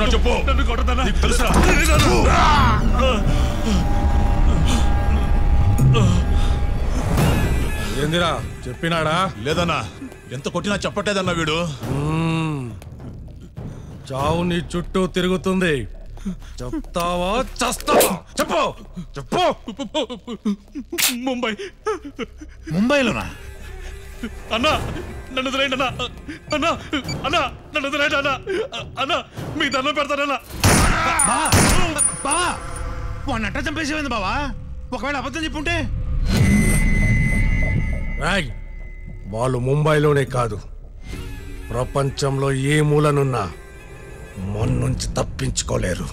అనుకుంటున్నా చెప్పు నన్ను కొట్టదన్నా నీకు తెలుసా ఏందిరా చెప్పినాడా లేదన్నా ఎంత కొట్టినా చెప్పట్లేదన్నా వీడు చావు నీ చుట్టూ తిరుగుతుంది చెప్తావా చస్తావా చెప్పు చెప్పు ముంబై ముంబైలోనా అన్నా నన్ను వదిలేయండి అన్నా అన్నా అన్నా నన్ను వదిలేయండి అన్నా అన్నా మీ దండం పెడతానన్నా బావా వాడిని అట్ట చంపేసేవింది బావా ఒకవేళ అబద్ధం చెప్పుంటే రాయ్ వాళ్ళు ముంబైలోనే కాదు ప్రపంచంలో ఏ మూలనున్నా మన నుంచి తప్పించుకోలేరు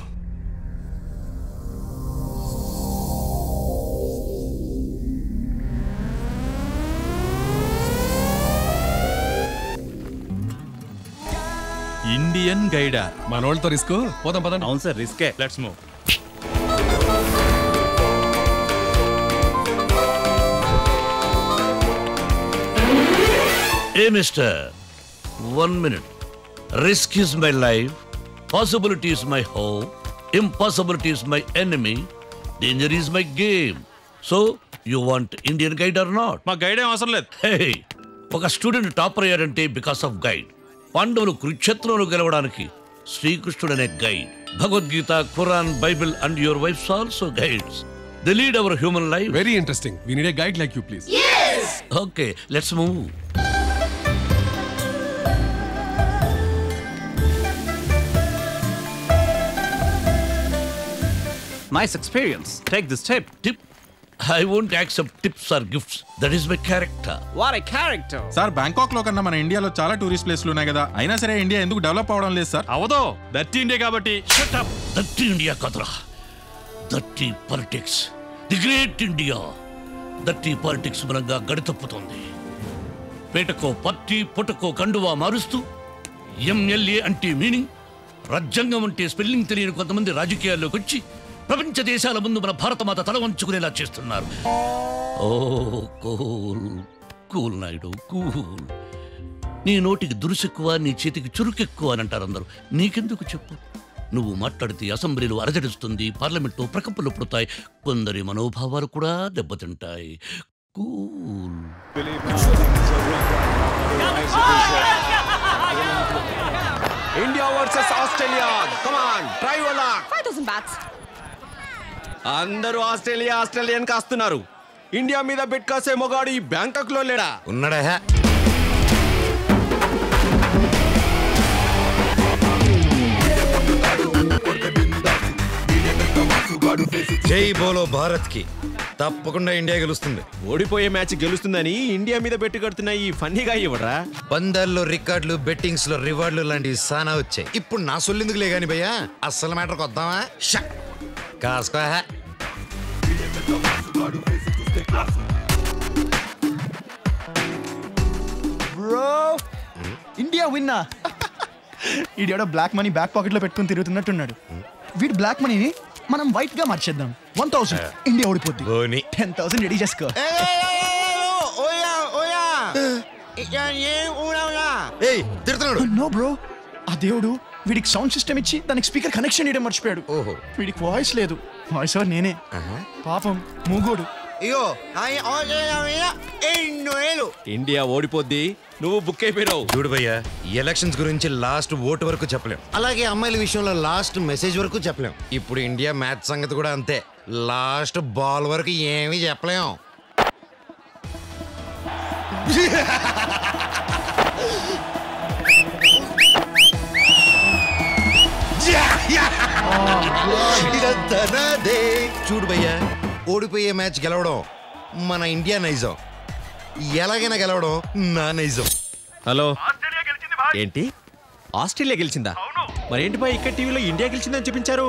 ఇండియన్ గైడా మనోళ్ళతో రిస్క్ పోదాం పదండి అవును సార్ రిస్కే let's move hey mister one minute risk is my life possibility is my home impossibility is my enemy danger is my game so you want Indian guide or not మా guide ఏం అవసరం లేదు hey ఒక student topper అయ్యాడంటే because of guide పాండవులు కురుక్షేత్రంలో గెలవడానికి శ్రీకృష్ణుడు అనే guide Bhagavadgita Quran Bible and your wives also guides the lead our human life very interesting we need a guide like you please okay let's move nice experience take this step tip I won't accept tips or gifts that is my character what a character sir Bangkok లో కన్నా మన ఇండియాలో చాలా tourist ప్లేస్లు ఉన్నాయి కదా అయినా సరే ఇండియా ఎందుకు డెవలప్ అవడం లేదు సార్ అవదో దట్టి ఇండియా కాబట్టి షట్ అప్ దట్టి ఇండియా కదరా దట్టి politics the great India దట్టి politics మూలంగా గడితప్పుతోంది పేటకో పార్టీ పుటకో కండువా మారుస్తూ ఎంఎల్ఏ అంటే మీనింగ్ రాజ్యాంగం అంటే స్పెల్లింగ్ తెలియని కొంతమంది రాజకీయాల్లోకి వచ్చి ప్రపంచ దేశాల ముందు మన భారతమాత తల వంచుకునేలా చేస్తున్నారు oh cool cool Naidu cool నీ నోటికి దురుసెక్కువ నీ చేతికి చురుకెక్కువ అని అంటారు అందరూ నీకెందుకు చెప్పు నువ్వు మాట్లాడితే అసెంబ్లీలో అరజడిస్తుంది పార్లమెంట్లో ప్రకంపనలు పుడతాయి కొందరి మనోభావాలు కూడా దెబ్బతింటాయి cool India versus Australia come on try వల్ల 5000 bahts. అందరూ ఆస్ట్రేలియా ఆస్ట్రేలియన్ కాస్తున్నారు ఇండియా మీద బెట్ కాసే మొగాడు ఈ బ్యాంకాక్ లో లేడా ఉన్నాడా జై బోలో భారత్ కి తప్పకుండా ఇండియా గెలుస్తుంది ఓడిపోయే మ్యాచ్ గెలుస్తుందని ఇండియా మీద బెట్టు కడుతున్న ఈ ఫన్నీగా ఇవ్వడరా పందాల్లో రికార్డులు బెట్టింగ్స్ లో రివార్డులు లాంటివి సానా వచ్చాయి ఇప్పుడు నా సొల్లిందుకు లేగాని భయ్యా అస్సలు మ్యాటర్కి వద్దామా షా కాసుకో హే. బ్రో ఇండియా విన్నా ఈడేడో బ్లాక్ మనీ బ్యాక్ పాకెట్ లో పెట్టుకుని తిరుగుతున్నట్టున్నాడు వీడి బ్లాక్ మనీని మనం వైట్ గా మార్చేద్దాం వన్ థౌసండ్ ఇండియా ఓడిపోద్ది బోని టెన్ థౌసండ్ రెడీ చేసుకో ఏయ్ తిడుతున్నాడు నో బ్రో ఆ దేవుడు వీడికి సౌండ్ సిస్టమ్ ఇచ్చి దానికి స్పీకర్ కనెక్షన్ ఇవ్వడం మర్చిపోయాడు ఓహో వీడికి వాయిస్ లేదు వాయిస్ ఎవరు నేనే పాపం మూగోడు అయ్యో ఇండియా ఓడిపోద్ది నువ్వు బుక్ అయిపోయినావు చూడు భయ్యా ఈ ఎలక్షన్స్ గురించి లాస్ట్ ఓటు వరకు చెప్పలేం అలాగే అమ్మాయిల విషయంలో లాస్ట్ మెసేజ్ వరకు చెప్పలేం ఇప్పుడు ఇండియా మ్యాచ్ సంగతి కూడా అంతే లాస్ట్ బాల్ వరకు ఏమీ చెప్పలేం ఇదంతా నాదే. చూడు భయ్యా ఓడిపోయే మ్యాచ్ గెలవడం మన ఇండియా నైజం ఎలాగైనా గెలవడం నా నైజం హలో ఏంటి ఆస్ట్రేలియా గెలిచిందా మరేంటి బాయ్ ఇక్కడ టీవీలో ఇండియా గెలిచిందని చూపించారు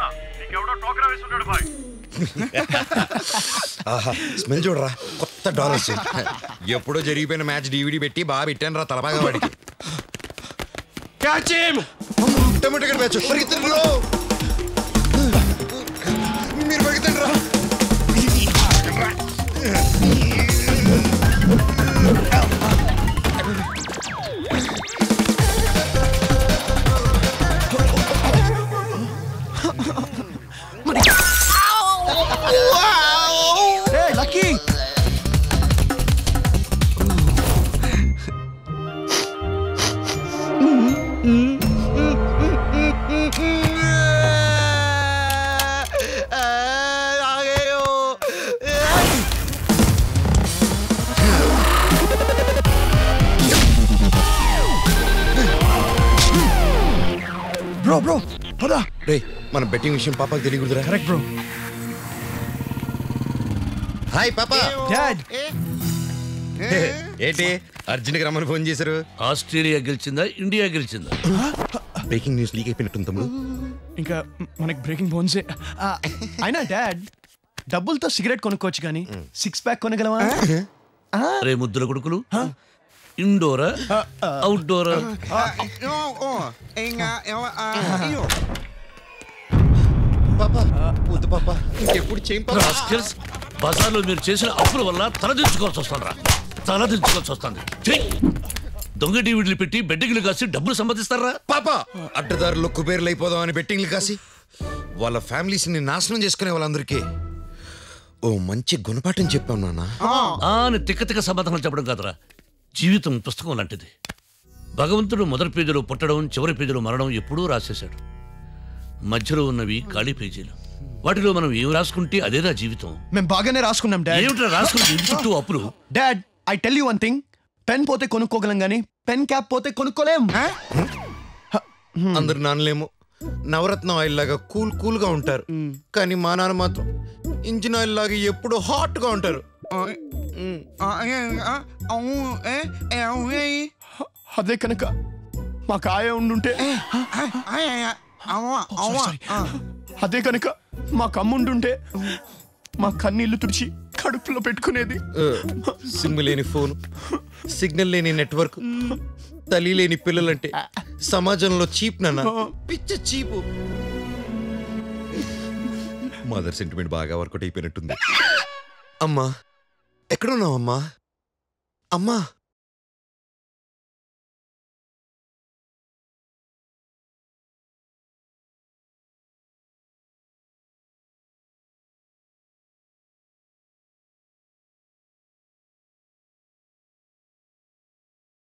ఆహా స్మెల్ చూడరా కొత్త డాలర్స్ ఎప్పుడో జరిగిపోయిన మ్యాచ్ డివిడి పెట్టి బాగా పెట్టాను రా తలబాగా వాడికి టమాటో గడ్డ మ్యాచ్ పరిగెత్తండి బ్రో. మీరు పరిగెత్తండి రా బ్రో పదా రే మన బెట్టింగ్ విషయం పాపకి తెలియకూడదురా కరెక్ట్ బ్రో హాయ్ పాప డాడ్ ఏంటి అర్జున్కి రమ్మని ఫోన్ చేశారు ఆస్ట్రేలియా గెలిచిందా ఇండియా గెలిచిందా బ్రేకింగ్ న్యూస్ లీక్ అయిపోయినట్టుంది తమ్ముడు ఇంకా మనకి బ్రేకింగ్ బోన్సే అయినా డాడ్ డబ్బులతో సిగరెట్ కొనుక్కోవచ్చు కానీ సిక్స్ ప్యాక్ కొనగలవా రే ముద్దుల కొడుకులు ఇండోరా అవుట్డోరా పాప వద్దు పాప ఇంకెప్పుడు చేయం పాప రాస్కెల్స్ బజార్లో మీరు చేసిన అప్పుల వల్ల తలదించుకోవాల్సి వస్తుందిరా తలదించుకోవాల్సి వస్తుంది చెయ్ దొంగ టీవీలు పెట్టి బెడ్డింగ్లు కాసి డబ్బులు సంపాదిస్తారా పాప అడ్డదారుల్లో కుబేర్లు అయిపోదాం అని బెట్టింగ్లు కాసి వాళ్ళ ఫ్యామిలీస్ ని నాశనం చేసుకునే వాళ్ళందరికీ ఓ మంచి గుణపాఠం చెప్పాం నాన్న ఆ అని తిక్క తిక్క సమాధానం చెప్పడం కాదురా జీవితం పుస్తకం లాంటిది భగవంతుడు మొదటి పేజీలో పుట్టడం చివరి పేజీలో మరణం ఎప్పుడూ రాసేశాడు మధ్యలో ఉన్నవి ఖాళీ పేజీలు వాటిలో మనం ఏం రాసుకుంటే అదేదా జీవితం మేము బాగానే రాసుకున్నాం డాడ్ ఏమిట్రా రాసుకుంటే ఇంటి చుట్టూ అప్పులు dad I tell you one thing pen పోతే కొనుక్కోగలం కానీ పెన్ క్యాప్ పోతే కొనుక్కోలేం అందరు నాన్నలేమో నవరత్నం ఆయిల్ లాగా కూల్ కూల్ గా ఉంటారు కానీ మా నాన్న మాత్రం ఇంజిన్ ఆయిల్ లాగా ఎప్పుడు హాట్ గా ఉంటారు అదే కనుక మా కాయ ఉండుంటే Sorry, sorry. అదే కనుక మా కమ్ముండుంటే మా కన్నీళ్లు తుడిచి కడుపులో పెట్టుకునేది సిమ్ లేని ఫోన్ సిగ్నల్ లేని నెట్వర్క్ తల్లి లేని పిల్లలంటే సమాజంలో చీప్ నాన్న పిచ్చ చీపు మదర్ సెంటిమెంట్ బాగా వర్కౌట్ అయిపోయినట్టుంది అమ్మా ఎక్కడున్నావు అమ్మా అమ్మా